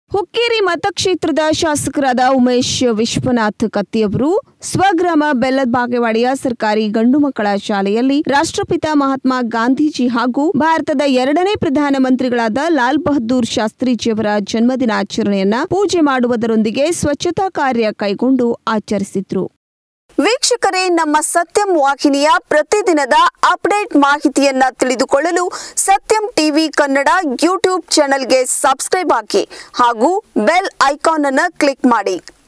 ಹುಕ್ಕೇರಿ ಮತಕ್ಷೇತ್ರದ ಶಾಸಕರಾದ ಉಮೇಶ್ ವಿಶ್ವನಾಥ್ ಕತ್ತಿಯವರು ಸ್ವಗ್ರಾಮ ಬೆಲ್ಲದ ಬಾಗೇವಾಡಿಯ ಸರ್ಕಾರಿ ಗಂಡು ಮಕ್ಕಳ ಶಾಲೆಯಲ್ಲಿ ರಾಷ್ಟ್ರಪಿತ ಮಹಾತ್ಮ ಗಾಂಧೀಜಿ ಹಾಗೂ ಭಾರತದ ಎರಡನೇ ಪ್ರಧಾನಮಂತ್ರಿಗಳಾದ ಲಾಲ್ ಬಹದ್ದೂರ್ ಶಾಸ್ತ್ರೀಜಿಯವರ ಜನ್ಮದಿನಾಚರಣೆಯನ್ನ ಪೂಜೆ ಮಾಡುವುದರೊಂದಿಗೆ ಸ್ವಚ್ಛತಾ ಕಾರ್ಯ ಕೈಗೊಂಡು ಆಚರಿಸಿದ್ರು ವೀಕ್ಷಕರೇ ನಮ್ಮ ಸತ್ಯಂ ವಾಹಿನಿಯ ಪ್ರತಿದಿನದ ಅಪ್ಡೇಟ್ ಮಾಹಿತಿಯನ್ನ ತಿಳಿದುಕೊಳ್ಳಲು ಸತ್ಯಂ ಟಿವಿ ಕನ್ನಡ ಯೂಟ್ಯೂಬ್ ಚಾನೆಲ್ಗೆ ಸಬ್ಸ್ಕ್ರೈಬ್ ಹಾಕಿ ಹಾಗೂ ಬೆಲ್ ಐಕಾನ್ ಅನ್ನು ಕ್ಲಿಕ್ ಮಾಡಿ